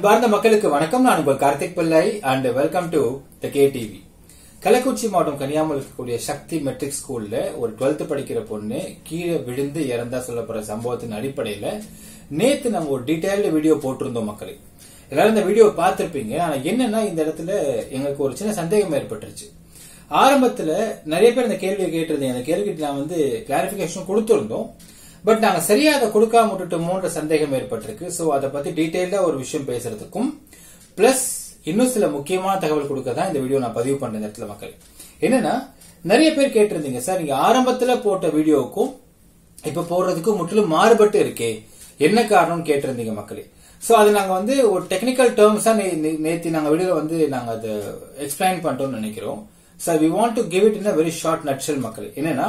அன்பார்ந்த மக்களுக்கு வணக்கம் நான் உங்கள் Karthik Pillai and welcome to the K TV Kallakurichi மாவட்டம் கனியாமல் இருக்கக்கூடிய சக்தி மெட்ரிக் ஸ்கூல்ல ஒரு 12th படிக்கிற பொண்ணு கீழே விழுந்து இறந்தா சொல்லப்படுற சம்பவத்தின் அடிப்படையில நேத்து நம்ம ஒரு டீடைல்டு வீடியோ போட்டிருந்தோம் மக்களே எல்லாரும் இந்த வீடியோ பார்த்திருப்பீங்க ஆனா என்னன்னா இந்த இடத்துல எங்களுக்கு ஒரு சின்ன சந்தேகம் ஏற்பட்டுருச்சு ஆரம்பத்துல நிறைய பேர் இந்த கேள்வியை கேட்டிருந்தீங்க அந்த கேள்விக்கு நான் வந்து கிளாரிபிகேஷன் கொடுத்திருந்தோம் பட் நாங்க சரியா அதை கொடுக்காம விட்டுட்டோமோன்ற சந்தேகம் ஏற்பட்டிருக்கு சோ அதை பத்தி டீடைல்டா ஒரு விஷயம் பேசுறதுக்கும் பிளஸ் இன்னும் சில முக்கியமான தகவல் கொடுக்க தான் இந்த வீடியோ நான் பதிவு பண்றேன் இந்த இடத்துல மக்கள் என்னன்னா நிறைய பேர் கேட்டிருந்தீங்க சார் நீங்க ஆரம்பத்துல போட்ட வீடியோவுக்கும் இப்ப போடுறதுக்கும் முற்றிலும் மாறுபட்டு இருக்கே என்ன காரணம் கேட்டிருந்தீங்க மக்களே சோ அது நாங்க வந்து ஒரு டெக்னிக்கல் டேர்ம்ஸா நேத்தி நாங்க வீடியோல வந்து நாங்க அதை எக்ஸ்பிளைன் பண்ணிட்டோம்னு நினைக்கிறோம் sir we want to give it in very short nutshell மக்கள் என்னன்னா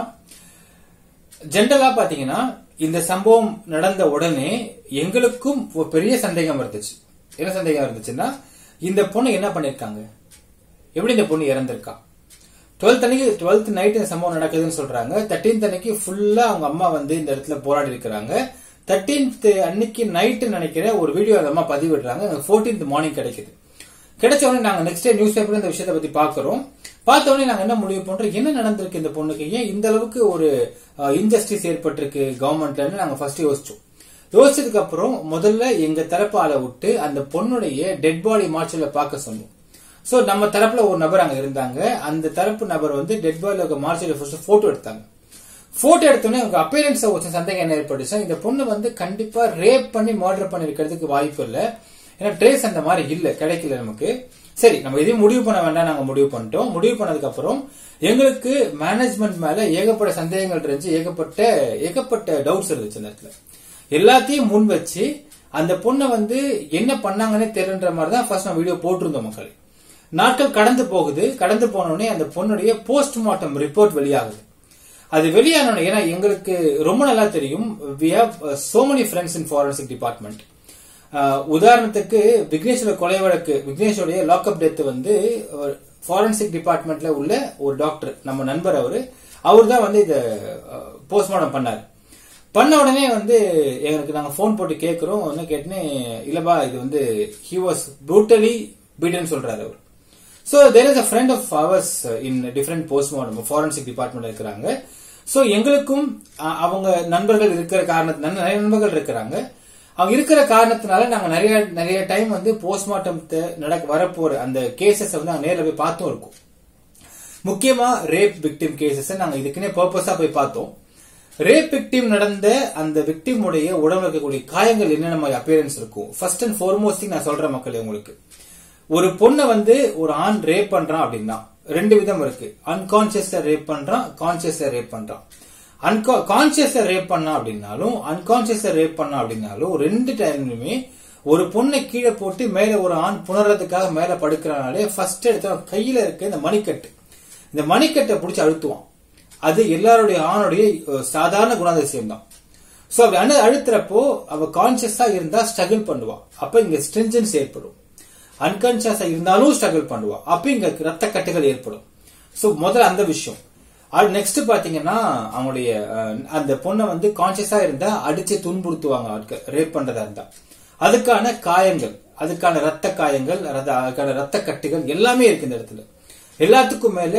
ஜென்ரலா பாத்தீங்கன்னா இந்த சம்பவம் நடந்த உடனே எங்களுக்கும் ஒரு பெரிய சந்தேகம் இருந்துச்சு என்ன சந்தேகம் இருந்துச்சுன்னா இந்த பொண்ணு என்ன பண்ணிருக்காங்க எப்படி இந்த பொண்ணு இறந்திருக்கா டுவெல்த் அன்னைக்கு டுவெல்த் நைட் இந்த சம்பவம் நடக்குதுன்னு சொல்றாங்க தேர்ட்டீன்த் அன்னைக்கு ஃபுல்லா அவங்க அம்மா வந்து இந்த இடத்துல போராடி இருக்கிறாங்க தேர்ட்டீன்த் அன்னைக்கு நைட்டு நினைக்கிற ஒரு வீடியோ அந்த அம்மா பதிவிடுறாங்க ஃபோர்டீன்த் மார்னிங் கிடைக்குது கிடைச்ச உடனே நாங்க நெக்ஸ்ட் டே நியூஸ் பேப்பர்ல இந்த விஷயத்தை பத்தி பாக்குறோம் பார்த்த உடனே நாங்க என்ன முடிவு பண்றோம் என்ன நடந்திருக்கு இந்த பொண்ணுக்கு ஏன் இந்த அளவுக்கு ஒரு இன்ஜஸ்டிஸ் ஏற்பட்டிருக்கு கவர்மெண்ட்ல நாங்க ஃபர்ஸ்ட் யோசிச்சோம் யோசிச்சதுக்கு அப்புறம் முதல்ல எங்க தரப்பு ஆளை விட்டு அந்த பொண்ணுடைய டெட் பாடி மார்ச்சல பார்க்க சொன்னோம் சோ நம்ம தரப்புல ஒரு நபர் அங்க இருந்தாங்க அந்த தரப்பு நபர் வந்து டெட் பாடியில மார்ச்சல ஃபர்ஸ்ட் போட்டோ எடுத்தாங்க போட்டோ எடுத்தோடனே அவங்க அப்பேரன்ஸ் ஒரு சந்தேகம் என்ன ஏற்பட்டுச்சு இந்த பொண்ணு வந்து கண்டிப்பா ரேப் பண்ணி மர்டர் பண்ணி இருக்கிறதுக்கு வாய்ப்பு இல்ல ஏன்னா ட்ரேஸ் அந்த மாதிரி இல்ல கிடைக்கல நமக்கு சரி நம்ம எதையும் முடிவு பண்ண வேண்டாம் நாங்க முடிவு பண்ணிட்டோம் முடிவு பண்ணதுக்கு அப்புறம் எங்களுக்கு மேனேஜ்மெண்ட் மேல ஏகப்பட்ட சந்தேகங்கள் இருந்துச்சு ஏகப்பட்ட ஏகப்பட்ட டவுட்ஸ் இருந்துச்சு அந்த இடத்துல எல்லாத்தையும் முன் வச்சு அந்த பொண்ணை வந்து என்ன பண்ணாங்கன்னே தெரியன்ற மாதிரி தான் ஃபர்ஸ்ட் நம்ம வீடியோ போட்டிருந்தோம் மக்கள் நாட்கள் கடந்து போகுது கடந்து போனோடனே அந்த பொண்ணுடைய போஸ்ட்மார்ட்டம் ரிப்போர்ட் வெளியாகுது அது வெளியான ஏன்னா எங்களுக்கு ரொம்ப நல்லா தெரியும் we have so many friends in forensic department உதாரணத்துக்கு விக்னேஷோட கொலை வழக்கு விக்னேஷோடைய லாக்அப் டெத் வந்து ஃபாரன்சிக் டிபார்ட்மெண்ட்ல உள்ள ஒரு டாக்டர் நம்ம நண்பர் அவரு அவர் தான் வந்து இத போஸ்ட்மார்டம் பண்ணார் பண்ண உடனே வந்து எங்களுக்கு நாங்க போன் போட்டு கேட்கிறோம் என்ன கேட்டுன்னு இல்லப்பா இது வந்து ஹி வாஸ் ப்ரூட்டலி பீட்டன் சொல்றாரு அவர் so there is a friend of ours in different postmortem forensic department இருக்கிறாங்க சோ எங்களுக்கும் அவங்க நண்பர்கள் இருக்கிற காரணத்தினால நிறைய நண்பர்கள் இருக்கிறாங்க அவங்க இருக்கிற காரணத்தினால நாங்க நிறைய நிறைய டைம் வந்து போஸ்ட்மார்ட்டம் நடக்க வரப்போற அந்த கேசஸ் வந்து நாங்க நேரில் போய் பார்த்தும் இருக்கோம் முக்கியமா ரேப் விக்டிம் கேசஸ் நாங்க இதுக்குன்னே பர்பஸா போய் பார்த்தோம் ரேப் விக்டிம் நடந்த அந்த விக்டிம் உடைய உடம்புல இருக்கக்கூடிய காயங்கள் என்னென்ன மாதிரி அப்பியரன்ஸ் இருக்கும் ஃபர்ஸ்ட் அண்ட் ஃபார்மோஸ்ட் நான் சொல்றேன் மக்களே உங்களுக்கு ஒரு பொண்ணை வந்து ஒரு ஆண் ரேப் பண்றான் அப்படின்னா ரெண்டு விதம் இருக்கு அன்கான்சியஸா ரேப் பண்றான் கான்சியஸா ரேப் பண்றான் கான்சியஸா ரேப் பண்ணா அப்படின்னாலும் அன்கான்சியஸா ரேப் பண்ணா அப்படின்னாலும் ரெண்டு டைம்லுமே ஒரு பொண்ணை கீழே போட்டு மேல ஒரு ஆண் புணர்றதுக்காக மேல படுக்கிறானாலே ஃபர்ஸ்ட் எடுத்த கையில இருக்க இந்த மணிக்கட்டு இந்த மணிக்கட்டை பிடிச்சி அழுத்துவான் அது எல்லாருடைய ஆணுடைய சாதாரண குணாதிசயம் தான் சோ அப்படி அழுத்துறப்போ அவ கான்சியஸா இருந்தா ஸ்ட்ரகிள் பண்ணுவா அப்ப இங்க ஸ்ட்ரிஞ்சன்ஸ் ஏற்படும் அன்கான்சியஸா இருந்தாலும் ஸ்ட்ரகிள் பண்ணுவா அப்ப இங்க ரத்த கட்டுகள் ஏற்படும் சோ முதல்ல அந்த விஷயம் நெக்ஸ்ட் பாத்தீங்கன்னா அவங்களுடைய அந்த பொண்ணை வந்து கான்சியஸா இருந்தா அடிச்சு துன்புறுத்துவாங்க ரேப் பண்றதா இருந்தா அதுக்கான காயங்கள் அதுக்கான ரத்த காயங்கள் அதுக்கான ரத்த கட்டுகள் எல்லாமே இருக்கு இந்த இடத்துல எல்லாத்துக்கும் மேல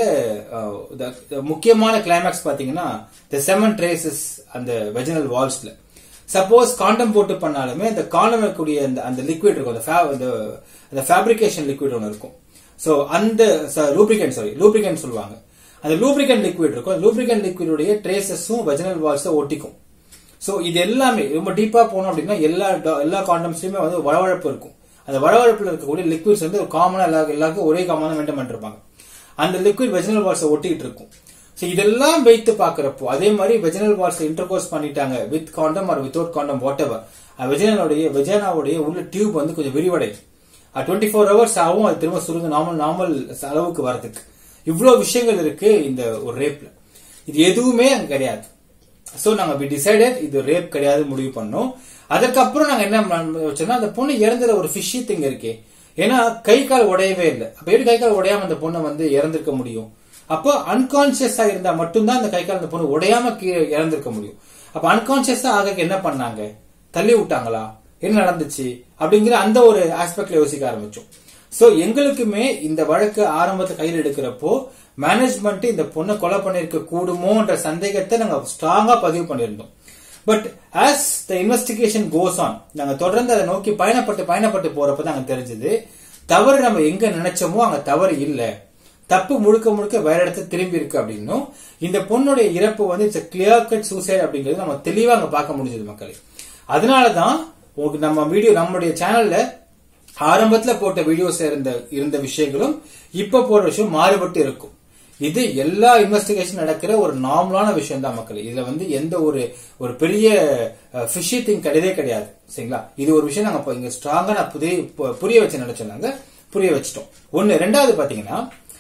முக்கியமான கிளைமேக்ஸ் பாத்தீங்கன்னா த செமன் ட்ரேசஸ் அந்த வெஜினல் வால்ஸ்ல சப்போஸ் காண்டம் போட்டு பண்ணாலுமே அந்த காண்டம் இருக்கக்கூடிய அந்த அந்த லிக்விட் இருக்கும் அந்த ஃபேப்ரிகேஷன் லிக்விட் ஒன்று இருக்கும் சோ அந்த லூப்ரிகன் சாரி லூப்ரிகன் சொல்லுவாங்க அந்த லூப்ரிகன் லிக்விட் இருக்கும் லூப்ரிகன் லிக்விடுடைய ட்ரேசஸும் வெஜினல் வால்ஸை ஒட்டிக்கும் சோ இது எல்லாமே ரொம்ப டீப்பா போனோம் அப்படின்னா எல்லா எல்லா காண்டம்ஸ்லயுமே வந்து வளவழப்பு இருக்கும் அந்த வளவழப்புல இருக்கக்கூடிய லிக்விட்ஸ் வந்து காமனா எல்லா எல்லாருக்கும் ஒரே காமனா மெயின்டைன் பண்ணிருப்பாங்க அந்த லிக்விட் வெஜினல் வால்ஸை ஒட்டிக்கிட்டு இருக்கும் ஸோ இதெல்லாம் வைத்து பாக்குறப்போ அதே மாதிரி வெஜினல் வால்ஸ் இன்டர்கோர்ஸ் பண்ணிட்டாங்க with condom or without condom whatever வெஜினலுடைய வெஜினாவுடைய உள்ள டியூப் வந்து கொஞ்சம் விரிவடையும் டுவெண்ட்டி ஃபோர் ஹவர்ஸ் ஆகும் அது திரும்ப சுருங்க நார்மல் நார்மல் அளவுக்கு வரதுக்கு இவ்வளவு விஷயங்கள் இருக்கு இந்த ஒரு ரேப்ல இது எதுவுமே அங்க கிடையாது சோ நாங்க வி டிசைடட் இது ரேப் கிடையாது முடிவு பண்ணோம் அதுக்கப்புறம் நாங்க என்ன வச்சோம்னா அந்த பொண்ணு இறந்துல ஒரு ஃபிஷி திங் இருக்கே ஏன்னா கை கால் உடையவே இல்லை அப்ப எப்படி கை கால் உடையாம அந்த பொண்ணை வந்து இறந்திருக்க முடியும் அப்போ அன்கான்சியஸா இருந்தா மட்டும்தான் அந்த கை கால் அந்த பொண்ணு உடையாம கீழே இறந்திருக்க முடியும் அப்ப அன்கான்சியஸா ஆக என்ன பண்ணாங்க தள்ளி விட்டாங்களா என்ன நடந்துச்சு அப்படிங்கிற அந்த ஒரு ஆஸ்பெக்ட்ல யோசிக்க ஆரம்பிச்சோம் சோ எங்களுக்குமே இந்த வழக்கு ஆரம்பத்தை கையில் எடுக்கிறப்போ மேனேஜ்மெண்ட் இந்த பொண்ணை கொலை பண்ணிருக்க கூடுமோன்ற சந்தேகத்தை நாங்க ஸ்ட்ராங்கா பதிவு பண்ணியிருந்தோம் but as the investigation goes on நாங்க தொடர்ந்து அதை நோக்கி பயணப்பட்டு பயணப்பட்டு போறப்ப தான் அங்க தெரிஞ்சது தவறு நம்ம எங்க நினைச்சோமோ அங்க தவறு இல்ல தப்பு முழுக்க முழுக்க வேற இடத்துல திரும்பி இருக்கு அப்படின்னும் இந்த பொண்ணுடைய இறப்பு வந்து இட்ஸ் கிளியர் கட் சூசைட் அப்படிங்கிறது நம்ம தெளிவா அங்க பார்க்க முடிஞ்சது மக்களே அதனாலதான் உங்களுக்கு நம்ம வீடியோ நம்மளுடைய சேனல்ல ஆரம்பத்துல போட்ட வீடியோஸ்ல இருந்த இருந்த விஷயங்களும் இப்ப போற விஷயம் மாறுபட்டு இருக்கும் இது எல்லா இன்வெஸ்டிகேஷன் நடக்கிற ஒரு நார்மலான விஷயம் தான் மக்கள் இதுல வந்து எந்த ஒரு ஒரு பெரிய ஃபிஷி திங் கிடையவே கிடையாது சரிங்களா இது ஒரு விஷயம் நாங்க இப்ப இங்க ஸ்ட்ராங்கா நான் புதிய பு- புரிய வச்சு நினைச்சோம் நாங்க புரிய வச்சிட்டோம் ஒன்னு ரெண்டாவது பாத்தீங்கன்னா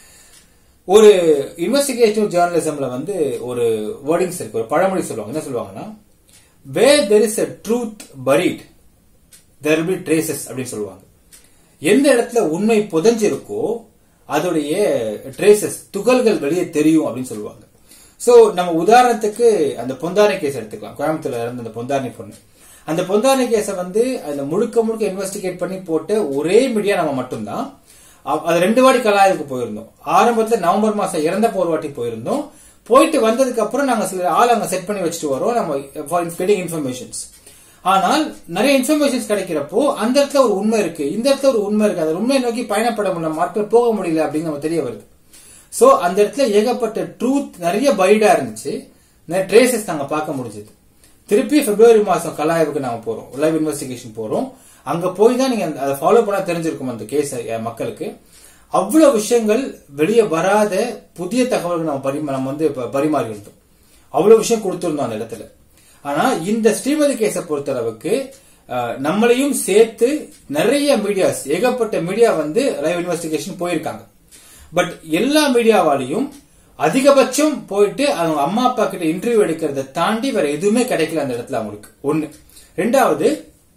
ஒரு இன்வெஸ்டிகேட்டிவ் ஜேர்னலிசம்ல வந்து ஒரு வேர்டிங்ஸ் இருக்கு ஒரு பழமொழி சொல்லுவாங்க என்ன சொல்லுவாங்கன்னா where there is a truth buried there will be traces அப்படின்னு சொல்லுவாங்க எந்த இடத்துல உண்மை புதைஞ்சிருக்கோ அதோடைய ட்ரேசஸ் துகள்கள் வெளியே தெரியும் அப்படின்னு சொல்லுவாங்க சோ நம்ம உதாரணத்துக்கு அந்த பொந்தானை கேஸ் எடுத்துக்கலாம் கோயம்புத்தூர்ல இருந்த அந்த பொந்தானை பொண்ணு அந்த பொந்தானை கேஸை வந்து அதுல முழுக்க முழுக்க இன்வெஸ்டிகேட் பண்ணி போட்ட ஒரே மீடியா நம்ம மட்டும்தான் அ- அது ரெண்டு வாட்டி கலாய்வுக்கு போயிருந்தோம் ஆரம்பத்துல நவம்பர் மாசம் இறந்தப்போ ஒரு வாட்டி போயிருந்தோம் போயிட்டு வந்ததுக்கு அப்புறம் நாங்க சில ஆள் அங்க செட் பண்ணி வச்சுட்டு வரோம் நம்ம ஃபார் கெட்டிங் இன்ஃபர்மேஷன்ஸ் ஆனால் நிறைய இன்ஃபர்மேஷன்ஸ் கிடைக்கிறப்போ அந்த இடத்துல ஒரு உண்மை இருக்கு இந்த இடத்துல ஒரு உண்மை இருக்கு அந்த உண்மையை நோக்கி பயணப்பட முடியல மக்கள் போக முடியல அப்படின்னு நம்ம தெரிய வருது சோ அந்த இடத்துல ஏகப்பட்ட ட்ரூத் நிறைய பைடா இருந்துச்சு நிறைய ட்ரேசஸ் நாங்க பார்க்க முடிஞ்சது திருப்பி பிப்ரவரி மாசம் கலாய்வுக்கு நாங்க போறோம் லைவ் இன்வெஸ்டிகேஷன் போறோம் அங்க போய் தான் நீங்க அதை ஃபாலோ பண்ணா தெரிஞ்சிருக்கும் அந்த கேஸ் மக்களுக்கு அவ்வளவு விஷயங்கள் வெளியே வராத புதிய தகவல்கள் நம்ம பரிமா நம்ம வந்து இப்ப பரிமாறி இருந்தோம் அவ்வளவு விஷயம் கொடுத்திருந்தோம் அந்த இடத்துல ஆனா இந்த ஸ்ரீமதி கேஸை பொறுத்தளவுக்கு அஹ், நம்மளையும் சேர்த்து நிறைய மீடியாஸ் ஏகப்பட்ட மீடியா வந்து லைவ் இன்வெஸ்டிகேஷன் போயிருக்காங்க பட் எல்லா மீடியாவாலையும் அதிகபட்சம் போயிட்டு அவங்க அம்மா அப்பா கிட்ட இன்டர்வியூ எடுக்கிறத தாண்டி வேற எதுவுமே கிடைக்கல அந்த இடத்துல அவங்களுக்கு ஒண்ணு ரெண்டாவது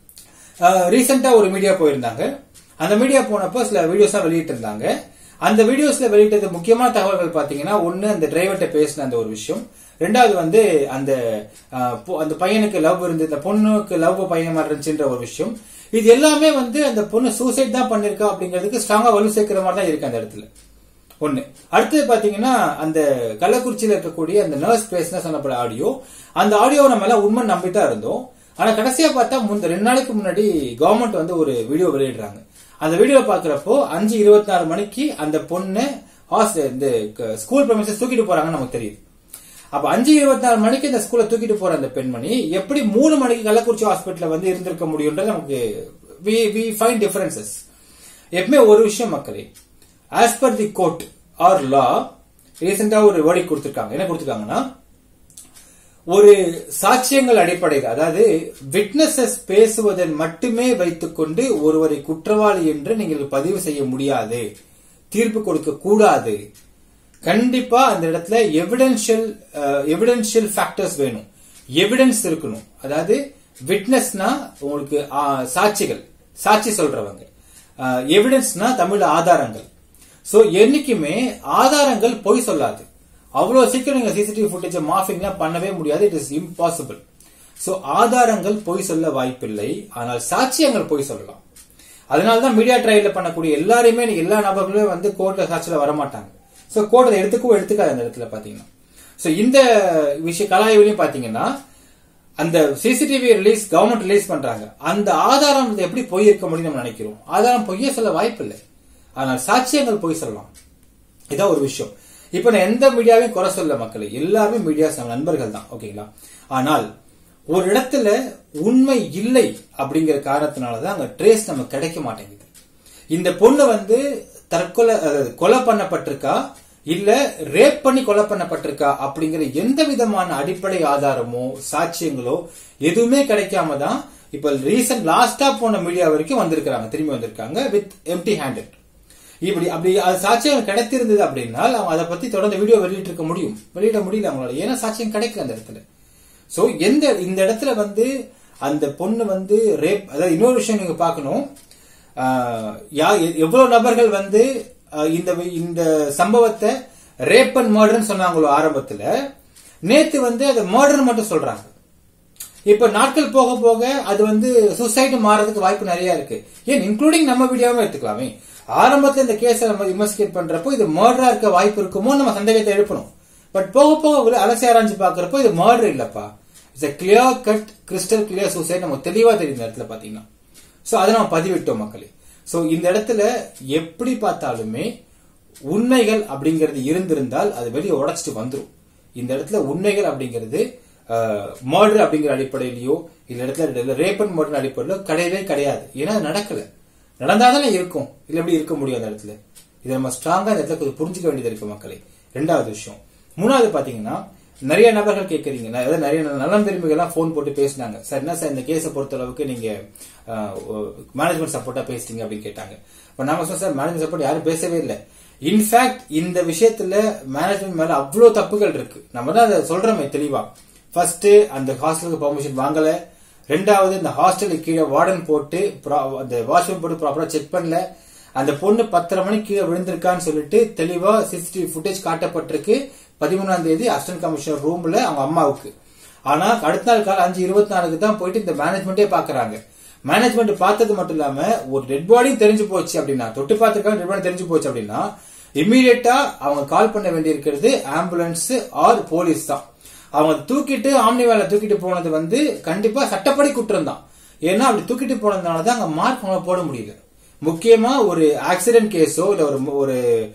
ரீசெண்டா ஒரு மீடியா போயிருந்தாங்க அந்த மீடியா போனப்போ சில வீடியோஸா வெளியிட்டு இருந்தாங்க அந்த வீடியோஸ்ல வெளியிட்டது முக்கியமான தகவல்கள் பாத்தீங்கன்னா ஒண்ணு அந்த டிரைவர்கிட்ட பேசின அந்த ஒரு விஷயம் ரெண்டாவது வந்து அந்த அஹ், பொ- அந்த பையனுக்கு லவ் இருந்து இந்த பொண்ணுக்கு லவ் பையன் இருந்துச்சுன்ற ஒரு விஷயம் இது எல்லாமே வந்து அந்த பொண்ணு சூசைட் தான் பண்ணிருக்கா அப்படிங்கிறதுக்கு ஸ்ட்ராங்கா வலு சேர்க்கிற மாதிரி தான் இருக்கு அந்த இடத்துல ஒண்ணு அடுத்தது பாத்தீங்கன்னா அந்த கள்ளக்குறிச்சியில இருக்கக்கூடிய அந்த நர்ஸ் பேசின சொன்னப்பட ஆடியோ அந்த ஆடியோவை நம்ம எல்லாம் உண்மை நம்பித்தான் இருந்தோம் ஆனா கடைசியா பார்த்தா முந்த ரெண்டு நாளைக்கு முன்னாடி கவர்மெண்ட் வந்து ஒரு வீடியோ வெளியிடுறாங்க அந்த வீடியோ பாக்குறப்போ அஞ்சு இருபத்தி நாலு மணிக்கு அந்த பொண்ணு ஹாஸ்டல் இந்த ஸ்கூல் பிரமிசஸ் தூக்கிட்டு போறாங்கன்னு நமக்கு தெரியுது அப்ப அஞ்சு இருபத்தி நாலு மணிக்கு இந்த ஸ்கூல்ல தூக்கிட்டு போற அந்த பெண்மணி எப்படி மூணு மணிக்கு கள்ளக்குறிச்சி ஹாஸ்பிட்டல்ல வந்து இருந்திருக்க முடியும்ன்றது நமக்கு வி வி ஃபைண்ட் டிஃபரன்சஸ் எப்பவுமே ஒரு விஷயம் மக்களே as per the court or law ரீசெண்டா ஒரு வேர்டி கொடுத்திருக்காங்க என்ன கொடுத்திருக்காங்கன்னா ஒரு சாட்சியங்கள் அடிப்படையில் அதாவது விட்னஸஸ் பேசுவதன் மட்டுமே வைத்துக்கொண்டு ஒருவரை குற்றவாளி என்று நீங்கள் பதிவு செய்ய முடியாது தீர்ப்பு கொடுக்க கூடாது கண்டிப்பா அந்த இடத்துல எவிடென்ஷியல் எவிடென்ஷியல் ஃபேக்டர்ஸ் வேணும் எவிடன்ஸ் இருக்கணும் அதாவது விட்னஸ்னா உங்களுக்கு ஆ, சாட்சிகள் சாட்சி சொல்றவங்க எவிடன்ஸ்னா தமிழ் ஆதாரங்கள் சோ என்னைக்குமே ஆதாரங்கள் பொய் சொல்லாது அவ்வளவு சீக்கிரம் நீங்க சிசிடிவி ஃபுட்டேஜ் மாஃபிங்லாம் பண்ணவே முடியாது இட் இஸ் இம்பாசிபிள் சோ ஆதாரங்கள் பொய் சொல்ல வாய்ப்பில்லை ஆனால் சாட்சியங்கள் பொய் சொல்லலாம் அதனாலதான் மீடியா ட்ரையல்ல பண்ணக்கூடிய எல்லாருமே எல்லா நபர்களுமே வந்து கோர்ட்ல சாட்சியில வரமாட்டாங்க சோ கோர்ட் அதை எடுத்துக்கோ எடுத்துக்காது அந்த இடத்துல பாத்தீங்கன்னா சோ இந்த விஷய கலாய்வுலையும் பாத்தீங்கன்னா அந்த சிசிடிவி ரிலீஸ் கவர்மெண்ட் ரிலீஸ் பண்றாங்க அந்த ஆதாரம் வந்து எப்படி பொய் இருக்க முடியும் நம்ம நினைக்கிறோம் ஆதாரம் பொய்யே சொல்ல வாய்ப்பில்லை ஆனால் சாட்சியங்கள் பொய் சொல்லலாம் இதான் ஒரு விஷயம் இப்ப நான் எந்த மீடியாவையும் குறை சொல்ல மக்களே எல்லாருமே மீடியாஸ் நம்ம நண்பர்கள் தான் ஓகேங்களா ஆனால் ஒரு இடத்துல உண்மை இல்லை அப்படிங்கிற காரணத்தினாலதான் அங்க ட்ரேஸ் நமக்கு கிடைக்க மாட்டேங்குது இந்த பொண்ணு வந்து தற்கொலை அதாவது கொலை பண்ணப்பட்டிருக்கா இல்ல ரேப் பண்ணி கொலை பண்ணப்பட்டிருக்கா அப்படிங்கிற எந்த விதமான அடிப்படை ஆதாரமோ சாட்சியங்களோ எதுவுமே கிடைக்காம தான் இப்ப ரீசன்ட் லாஸ்டா போன மீடியா வரைக்கும் வந்திருக்காங்க திரும்பி வந்திருக்காங்க வித் எம்டி ஹேண்டட் இப்படி அப்படி அது சாட்சியம் கிடைத்திருந்தது அப்படின்னா அவங்க அதை பத்தி தொடர்ந்து வீடியோ வெளியிட்டு இருக்க முடியும் வெளியிட முடியல அவங்களால ஏன்னா சாட்சியம் கிடைக்கல அந்த இடத்துல சோ எந்த இந்த இடத்துல வந்து அந்த பொண்ணு வந்து ரேப் அதாவது இன்னொரு விஷயம் நீங்க பார்க்கணும் ஆஹ், யா- எ- எவ்வளவு நபர்கள் வந்து ஆஹ், இந்த வி- இந்த சம்பவத்தை ரேப் அண்ட் மர்டர்னு சொன்னாங்களோ ஆரம்பத்துல நேத்து வந்து அதை மர்டர் மட்டும் சொல்றாங்க இப்ப நாட்கள் போக போக அது வந்து சூசைடு மாறதுக்கு வாய்ப்பு நிறைய இருக்கு ஏன் இன்க்ளூடிங் நம்ம வீடியோவும் எடுத்துக்கலாமே ஆரம்பத்துல இந்த கேஸை நம்ம இன்வெஸ்டிகேட் பண்றப்போ இது மர்டரா இருக்க வாய்ப்பு இருக்குமோ நம்ம சந்தேகத்தை எழுப்பணும் பட் போக போக உள்ள அலசி ஆராய்ஞ்சு பாக்குறப்போ இது மர்டர் இல்லப்பா it's clear cut crystal clear suicide நமக்கு தெளிவா தெரியும் இந்த இடத்துல பாத்தீங்கன்னா சோ அதை நம்ம பதிவிட்டோம் மக்களே சோ இந்த இடத்துல எப்படி பார்த்தாலுமே உண்மைகள் அப்படிங்கிறது இருந்திருந்தால் அது வெளியே உடைச்சிட்டு வந்துரும் இந்த இடத்துல உண்மைகள் அப்படிங்கிறது மர்டர் அப்படிங்கிற அடிப்படையிலயோ இந்த இடத்துல ரேப் அண்ட் மர்டர் அடிப்படையிலோ கிடையவே கிடையாது ஏன்னா அது நடக்கல நடந்தாதானே இருக்கும் இல்ல எப்படி இருக்க முடியும் அந்த இடத்துல இதை நம்ம ஸ்ட்ராங்கா இந்த இடத்துல கொஞ்சம் புரிஞ்சுக்க வேண்டியது இருக்கு மக்களே ரெண்டாவது விஷயம் மூணாவது பாத்தீங்கன்னா நிறைய நபர்கள் கேட்கறீங்க நான் அதாவது நிறைய நலம் விரும்பிகள்லாம் ஃபோன் போட்டு பேசினாங்க சார் என்ன சார் இந்த கேஸை பொறுத்த அளவுக்கு நீங்க மேனேஜ்மெண்ட் சப்போர்ட்டா பேசிட்டீங்க அப்படின்னு கேட்டாங்க இப்ப நாம சொன்னோம் சார் மேனேஜ்மெண்ட் சப்போர்ட் யாரும் பேசவே இல்லை இன்ஃபேக்ட் இந்த விஷயத்துல மேனேஜ்மெண்ட் மேல அவ்வளவு தப்புகள் இருக்கு நம்ம தான் அதை சொல்றோமே தெளிவா ஃபர்ஸ்ட் அந்த ஹாஸ்டலுக்கு பெர்மிஷன் வாங்கல ரெண்டாவது இந்த ஹாஸ்டலுக்கு கீழே வார்டன் போட்டு pro- அந்த வாஷ்ரூம் போட்டு ப்ராப்பரா செக் பண்ணல அந்த பொண்ணு பத்தரை மணிக்கு கீழே விழுந்திருக்கான்னு சொல்லிட்டு தெளிவா சிசிடிவி ஃபுட்டேஜ் காட்டப்பட்டிருக்கு பதிமூணாம் தேதி அசிஸ்டன்ட் கமிஷனர் ரூம்ல அவங்க அம்மாவுக்கு ஆனா அடுத்த நாள் காலை அஞ்சு இருபத்தி நாலுக்கு தான் போயிட்டு இந்த மேனேஜ்மெண்டே பாக்குறாங்க மேனேஜ்மெண்ட் பார்த்தது மட்டும் இல்லாம ஒரு டெட் பாடி தெரிஞ்சு போச்சு அப்படின்னா தொட்டு பார்த்துருக்காங்க டெட் பாடி தெரிஞ்சு போச்சு அப்படின்னா இம்மீடியட்டா அவங்க கால் பண்ண வேண்டியிருக்கிறது ஆம்புலன்ஸ் ஆர் போலீஸ் தான் அவங்க தூக்கிட்டு ஆம்னி வேலை தூக்கிட்டு போனது வந்து கண்டிப்பா சட்டப்படி குற்றம் தான் ஏன்னா அப்படி தூக்கிட்டு போனதுனால தான் அங்க மார்க் அவங்களால போட முடியல முக்கியமா ஒரு ஆக்சிடென்ட் கேஸோ இல்ல ஒரு ஒரு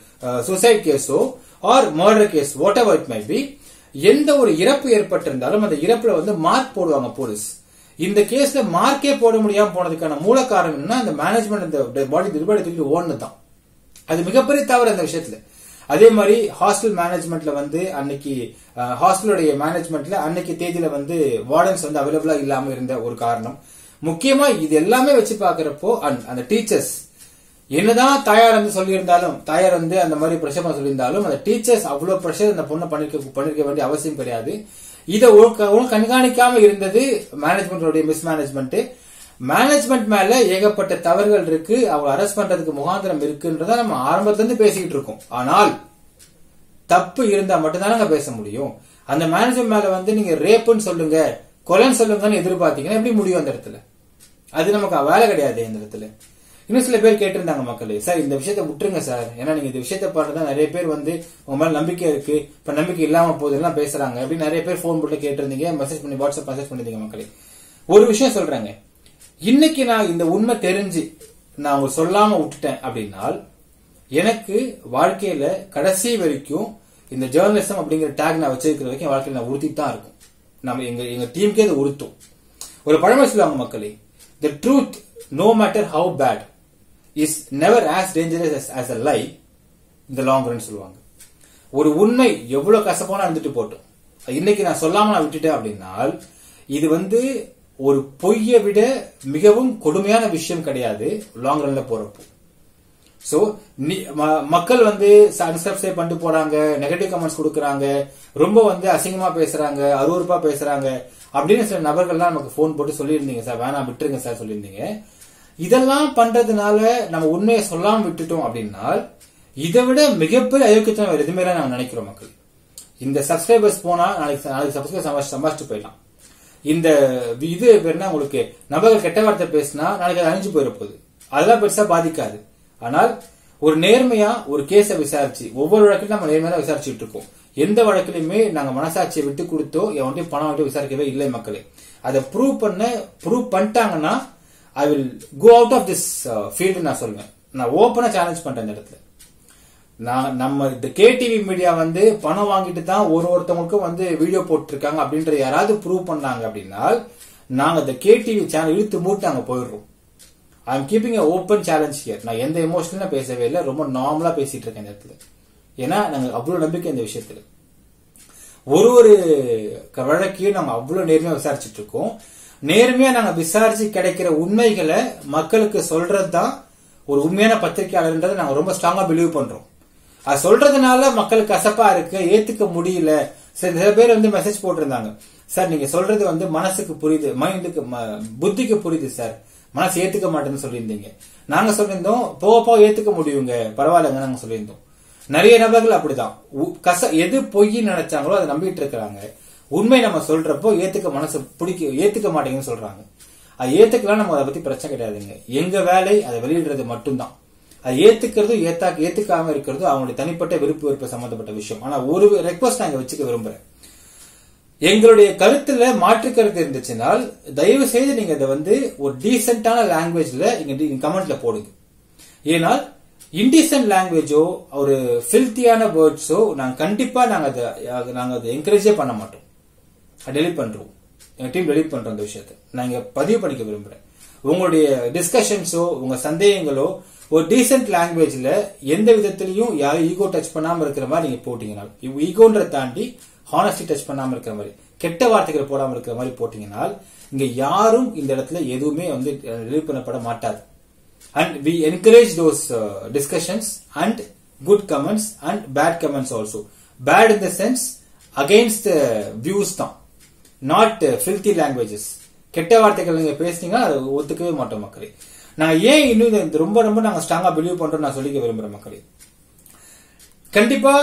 சூசைட் கேஸோ or murder case whatever it may be எந்த ஒரு இறப்பு ஏற்பட்டிருந்தாலும் அந்த இறப்புல வந்து மார்க் போடுவாங்க போலீஸ் இந்த கேஸ்ல மார்க்கே போட முடியாம போனதுக்கான மூல காரணம் என்ன அந்த மேனேஜ்மெண்ட் இந்த பாடி திருபாடி தூக்கி ஓடுனது தான் அது மிகப்பெரிய தவறு அந்த விஷயத்துல அதே மாதிரி ஹாஸ்டல் மேனேஜ்மெண்ட்ல வந்து அன்னைக்கு ஹாஸ்டலுடைய மேனேஜ்மெண்ட்ல அன்னைக்கு தேதியில வந்து வார்டன்ஸ் வந்து அவைலபிளா இல்லாம இருந்த ஒரு காரணம் முக்கியமா இது எல்லாமே வச்சு பாக்குறப்போ அந்த- அந்த டீச்சர்ஸ் என்னதான் தாயார் வந்து சொல்லியிருந்தாலும் தாயார் வந்து அந்த மாதிரி ப்ரெஷர் பண்ண சொல்லியிருந்தாலும் அந்த டீச்சர்ஸ் அவ்வளவு ப்ரெஷர் அந்த பொண்ணை பண்ணிருக்க பண்ணிருக்க வேண்டிய அவசியம் கிடையாது இதை ஒழுக்க- ஒழுங்கு கண்காணிக்காம இருந்தது மேனேஜ்மெண்டோடைய மிஸ்மேனேஜ்மெண்ட் மேனேஜ்மெண்ட் மேல ஏகப்பட்ட தவறுகள் இருக்கு அவங்க அரெஸ்ட் பண்றதுக்கு முகாந்திரம் இருக்குன்றத நம்ம ஆரம்பத்துல இருந்து பேசிக்கிட்டு இருக்கோம் ஆனால் தப்பு இருந்தா மட்டும்தானங்க பேச முடியும் அந்த மேனேஜர் மேல வந்து நீங்க ரேப்புன்னு சொல்லுங்க கொலைன்னு சொல்லுங்கன்னு எதிர்பார்த்தீங்கன்னா எப்படி முடியும் அந்த இடத்துல அது நமக்கு வேலை கிடையாது இந்த இடத்துல இன்னும் சில பேர் கேட்டிருந்தாங்க மக்களே சார் இந்த விஷயத்த விட்டுருங்க சார் ஏன்னா நீங்க இந்த விஷயத்த பண்ணதான் நிறைய பேர் வந்து உங்க மேல நம்பிக்கை இருக்கு இப்ப நம்பிக்கை இல்லாம போதெல்லாம் பேசுறாங்க அப்படின்னு நிறைய பேர் போன் போட்டு கேட்டிருந்தீங்க மெசேஜ் பண்ணி வாட்ஸ்அப் மெசேஜ் பண்ணிருந்தீங்க மக்களே ஒரு விஷயம் சொல்றேங்க இன்னைக்கு நான் இந்த உண்மை தெரிஞ்சு நான் அவங்க சொல்லாம விட்டுட்டேன் அப்படின்னால் எனக்கு வாழ்க்கையில கடைசி வரைக்கும் இந்த ஜேர்னலிசம் அப்படிங்கிற டேக் நான் வச்சிருக்கிற வரைக்கும் என் வாழ்க்கையில நான் உறுத்திட்டு தான் இருக்கும் நம்ம எங்க எங்க டீமுக்கே அது உறுத்தும் ஒரு பழமொழி சொல்லுவாங்க மக்களே the truth no matter how bad is never as dangerous as a lie இந்த லாங் ரன் சொல்லுவாங்க ஒரு உண்மை எவ்வளவு கசப்பான இருந்துட்டு போட்டோம் இன்னைக்கு நான் சொல்லாம நான் விட்டுட்டேன் அப்படின்னால் இது வந்து ஒரு பொய்யை விட மிகவும் கொடுமையான விஷயம் கிடையாது லாங் ரன்ல போறப்போ சோ மக்கள் வந்து அன்சப்ஸ்கிரைப் பண்ணிட்டு போறாங்க நெகட்டிவ் கமெண்ட்ஸ் கொடுக்கறாங்க ரொம்ப வந்து அசிங்கமா பேசுறாங்க அருவருப்பா பேசுறாங்க அப்படின்னு சில நபர்கள்லாம் நமக்கு ஃபோன் போட்டு சொல்லியிருந்தீங்க சார் வேணாம் விட்டுருங்க சார் சொல்லியிருந்தீங்க இதெல்லாம் பண்றதுனால நம்ம உண்மையை சொல்லாம விட்டுட்டோம் அப்படின்னா இதை விட மிகப்பெரிய அயோக்கியத்தனம் வேற எதுவுமே இல்லை நாங்க நினைக்கிறோம் மக்கள் இந்த சப்ஸ்கிரைபர்ஸ் போனா நாளைக்கு நாளைக்கு சப்ஸ்கிரைபர் சம்பாதிச்சு சம்பாதிச்சுட்டு போயிடலாம் இந்த இது பேர்னா உங்களுக்கு நபர்கள் கெட்ட வார்த்தை பேசினா நாளைக்கு அது அழிஞ்சு போயிட போகுது அதெல்லாம் பெருசா பாதிக்காது ஆனால் ஒரு நேர்மையா ஒரு கேஸை விசாரிச்சு ஒவ்வொரு வழக்கிலும் நம்ம நேர்மையா தான் விசாரிச்சுட்டு இருக்கோம் எந்த வழக்கிலுமே நாங்க மனசாட்சியை விட்டு கொடுத்தோ எவன்ட்டையும் பணம் வாங்கிட்டு விசாரிக்கவே இல்லை மக்களே அதை ப்ரூவ் பண்ண ப்ரூவ் பண்ணிட்டாங்கன்னா I will go out of this field நான் சொல்லுவேன் நான் ஓப்பனா சேலஞ்ச் பண்றேன் இந்த இடத்துல நான் நம்ம இந்த கேடிவி மீடியா வந்து பணம் வாங்கிட்டு தான் ஒரு ஒருத்தவங்களுக்கும் வந்து வீடியோ போட்டிருக்காங்க அப்படின்ற யாராவது ப்ரூவ் பண்ணாங்க அப்படின்னா நாங்க இந்த கேடிவி சேனல் இழுத்து மூட்டு அங்க போயிடுறோம் I am keeping open challenge here நான் எந்த எமோஷனலும் பேசவே இல்லை ரொம்ப நார்மலா பேசிட்டு இருக்கேன் இந்த இடத்துல ஏன்னா நாங்க அவ்வளவு நம்பிக்கை இந்த விஷயத்துல ஒரு ஒரு க- வழக்கையும் நாங்க அவ்வளவு நேர்மையா விசாரிச்சுட்டு இருக்கோம் நேர்மையா நாங்க விசாரிச்சு கிடைக்கிற உண்மைகளை மக்களுக்கு சொல்றது தான் ஒரு உண்மையான பத்திரிகையாளர்ன்றதை நாங்க ரொம்ப ஸ்ட்ராங்கா பிலீவ் பண்றோம் அது சொல்றதுனால மக்களுக்கு கசப்பா இருக்கு ஏத்துக்க முடியல சில சில பேர் வந்து மெசேஜ் போட்டிருந்தாங்க சார் நீங்க சொல்றது வந்து மனசுக்கு புரியுது மைண்டுக்கு ம- புத்திக்கு புரியுது சார் மனசு ஏத்துக்க மாட்டேன்னு சொல்லியிருந்தீங்க நாங்க சொல்லியிருந்தோம் போக போக ஏத்துக்க முடியுங்க பரவாயில்லைங்க நாங்க சொல்லியிருந்தோம் நிறைய நபர்கள் அப்படிதான் உ- கச எது பொய் நினைச்சாங்களோ அதை நம்பிட்டு இருக்கிறாங்க உண்மை நம்ம சொல்றப்போ ஏத்துக்க மனசு பிடிக்க ஏத்துக்க மாட்டேங்குன்னு சொல்றாங்க அது ஏத்துக்கலாம் நம்ம அதை பத்தி பிரச்சனை கிடையாதுங்க எங்க வேலை அதை வெளியிடுறது மட்டும்தான் அது ஏத்துக்கிறதும் ஏத்தா ஏத்துக்காம இருக்கிறதும் அவங்களுடைய தனிப்பட்ட விருப்பு வெறுப்பு சம்பந்தப்பட்ட விஷயம் ஆனா ஒரு ரெக்வஸ்ட் நான் இங்க வச்சுக்க விரும்புறேன் எங்களுடைய கருத்துல மாற்று கருத்து இருந்துச்சுனால் தயவு செய்து நீங்க இதை வந்து ஒரு டீசென்டான லாங்குவேஜ்ல இங்க கமெண்ட்ல போடுங்க ஏனால் இன்டீசென்ட் லாங்குவேஜோ ஒரு ஃபில்த்தியான வேர்ட்ஸோ நாங்க கண்டிப்பா நாங்க அதை நாங்க அதை என்கரேஜே பண்ண மாட்டோம் டெலிட் பண்றோம் எங்க டீம் டெலிட் பண்றோம் அந்த விஷயத்தை நான் இங்க பதிவு பண்ணிக்க விரும்புறேன் உங்களுடைய டிஸ்கஷன்ஸோ உங்க சந்தேகங்களோ ஒரு டீசென்ட் லாங்குவேஜ்ல எந்த விதத்திலையும் யாரும் ஈகோ டச் பண்ணாம இருக்கிற மாதிரி நீங்க போட்டீங்கன்னா ஈகோன்ற தாண்டி ஹானஸ்டி டச் பண்ணாம இருக்கிற மாதிரி கெட்ட வார்த்தைகள் போடாம இருக்கிற மாதிரி போட்டீங்கன்னா இங்க யாரும் இந்த இடத்துல எதுவுமே வந்து டெலிட் பண்ணப்பட மாட்டாது and we encourage those discussions and good comments and bad comments also bad in the sense against views தான் நாட் ஃபில்தி லாங்குவேஜஸ் கெட்ட வார்த்தைகள் நீங்க பேசுனீங்கன்னா அதை ஒத்துக்கவே மாட்டோம் மக்களே நாங்க ஏன் இன்னும் இதை ரொம்ப ரொம்ப நாங்க ஸ்ட்ராங்கா பிலீவ் பண்றோம் நான் சொல்லிக்க விரும்புறேன் மக்களே கண்டிப்பா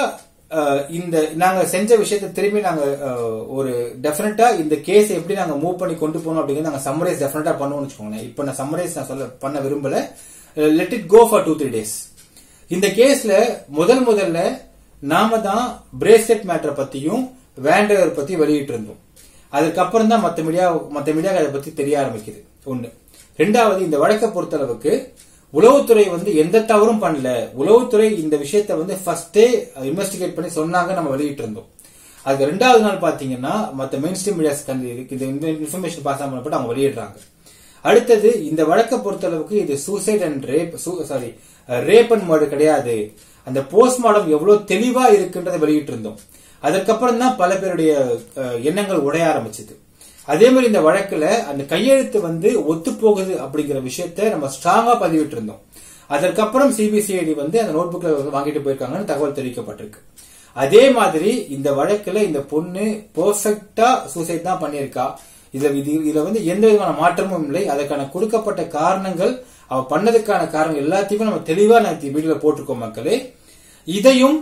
இந்த நாங்க செஞ்ச விஷயத்த திரும்பி நாங்க ஒரு டெஃபினட்டா இந்த கேஸ் எப்படி நாங்க மூவ் பண்ணி கொண்டு போகணும் அப்படிங்கிறது நாங்க சம்மரைஸ் டெஃபினட்டா பண்ணுவோம்னு வச்சுக்கோங்களேன் இப்ப நான் சம்மரைஸ் நான் சொல்ல பண்ண விரும்பல let it go for two three days இந்த கேஸ்ல முதல் முதல்ல நாம தான் பிரேஸ்லெட் மேட்டரை பத்தியும் வேண்டவர் பத்தி வெளியிட்டு இருந்தோம் அதுக்கப்புறம் தான் மத்த மீடியா மத்த மீடியா அதை பத்தி தெரிய ஆரம்பிக்குது ஒண்ணு ரெண்டாவது இந்த வழக்கை பொறுத்தளவுக்கு உளவுத்துறை வந்து எந்த தவறும் பண்ணல உளவுத்துறை இந்த விஷயத்த வந்து ஃபர்ஸ்டே இன்வெஸ்டிகேட் பண்ணி சொன்னாங்க நம்ம வெளியிட்டு இருந்தோம் அதுக்கு ரெண்டாவது நாள் பாத்தீங்கன்னா மத்த மெயின் ஸ்ட்ரீம் மீடியாஸ் இந்த இன்ஃபர்மேஷன் பாஸ் பண்ணப்பட்டு அவங்க வெளியிடுறாங்க அடுத்தது இந்த வழக்கை பொறுத்தளவுக்கு இது suicide and rape sorry rape and murder கிடையாது அந்த போஸ்ட்மார்டம் எவ்வளவு தெளிவா இருக்குன்றதை வெளியிட்டு இருந்தோம் அதற்கப்புறம் தான் பல பேருடைய எண்ணங்கள் உடைய ஆரம்பிச்சது அதே மாதிரி இந்த வழக்குல அந்த கையெழுத்து வந்து ஒத்து போகுது அப்படிங்கிற விஷயத்த நம்ம ஸ்ட்ராங்கா பதிவிட்டு இருந்தோம் அதற்கப்புறம் சிபிசிஐடி வந்து அந்த நோட் புக்ல வாங்கிட்டு போயிருக்காங்கன்னு தகவல் தெரிவிக்கப்பட்டிருக்கு அதே மாதிரி இந்த வழக்குல இந்த பொண்ணு பெர்ஃபெக்டா சூசைட் தான் பண்ணியிருக்கா இதுல இது இதுல வந்து எந்த விதமான மாற்றமும் இல்லை அதற்கான கொடுக்கப்பட்ட காரணங்கள் அவ பண்ணதுக்கான காரணம் எல்லாத்தையுமே நம்ம தெளிவா நான் வீடியோல போட்டிருக்கோம் மக்களே இதையும்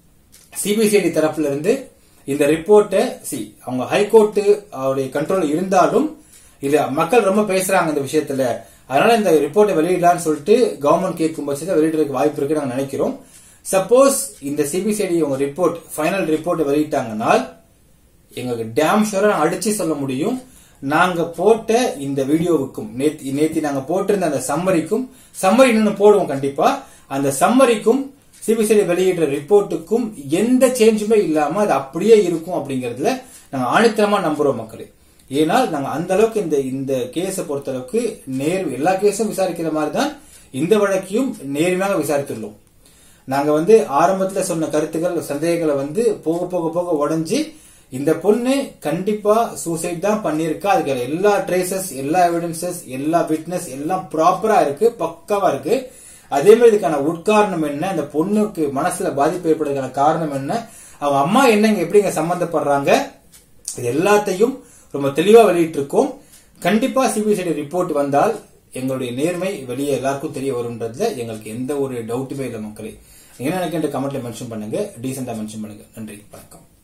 சிபிசிஐடி தரப்புல இருந்து இந்த ரிப்போர்ட்டை சி அவங்க ஹைகோர்ட் அவருடைய கண்ட்ரோல் இருந்தாலும் இது மக்கள் ரொம்ப பேசுறாங்க இந்த விஷயத்துல அதனால இந்த ரிப்போர்ட்டை வெளியிடலாம்னு சொல்லிட்டு கவர்மெண்ட் கேட்கும் பட்சத்தில் வெளியிடறதுக்கு வாய்ப்பு இருக்கு நாங்க நினைக்கிறோம் சப்போஸ் இந்த சிபிசிஐடி உங்க ரிப்போர்ட் ஃபைனல் ரிப்போர்ட் வெளியிட்டாங்கன்னா எங்களுக்கு டேம் ஷூரா அடிச்சு சொல்ல முடியும் நாங்க போட்ட இந்த வீடியோவுக்கும் நேத்தி நேத்தி நாங்க போட்டிருந்த அந்த சம்மரிக்கும் சம்மரி இன்னும் போடுவோம் கண்டிப்பா அந்த சம்மரிக்கும் சிபிசிஐடி வெளியிடுற ரிப்போர்ட்டுக்கும் எந்த சேஞ்சுமே இல்லாம அது அப்படியே இருக்கும் அப்படிங்கறதுல நாங்க ஆணித்தரமா நம்புறோம் மக்களே ஏனால் நாங்க அந்த அளவுக்கு இந்த இந்த கேஸை பொறுத்த அளவுக்கு நேர் எல்லா கேஸும் விசாரிக்கிற மாதிரி தான் இந்த வழக்கையும் நேர்மையாக விசாரித்துள்ளோம் நாங்க வந்து ஆரம்பத்துல சொன்ன கருத்துக்கள் சந்தேகங்களை வந்து போக போக போக உடஞ்சி இந்த பொண்ணு கண்டிப்பா சூசைட் தான் பண்ணிருக்கா அதுக்கு எல்லா ட்ரேசஸ் எல்லா எவிடன்சஸ் எல்லா விட்னஸ் எல்லாம் ப்ராப்பரா இருக்கு பக்காவா இருக்கு அதே மாதிரி இதுக்கான உட்காரணம் என்ன அந்த பொண்ணுக்கு மனசுல பாதிப்பு ஏற்படுறதுக்கான காரணம் என்ன அவங்க அம்மா என்னங்க எப்படிங்க சம்பந்தப்படுறாங்க இது எல்லாத்தையும் ரொம்ப தெளிவா வெளியிட்டு இருக்கோம் கண்டிப்பா சிபிசிஐடி ரிப்போர்ட் வந்தால் எங்களுடைய நேர்மை வெளியே எல்லாருக்கும் தெரிய வரும்ன்றதுல எங்களுக்கு எந்த ஒரு டவுட்டுமே இல்லை மக்களே என்ன நினைக்கின்ற கமெண்ட்ல மென்ஷன் பண்ணுங்க டீசெண்டா மென்ஷன் பண்ணுங்க நன்றி வணக்கம்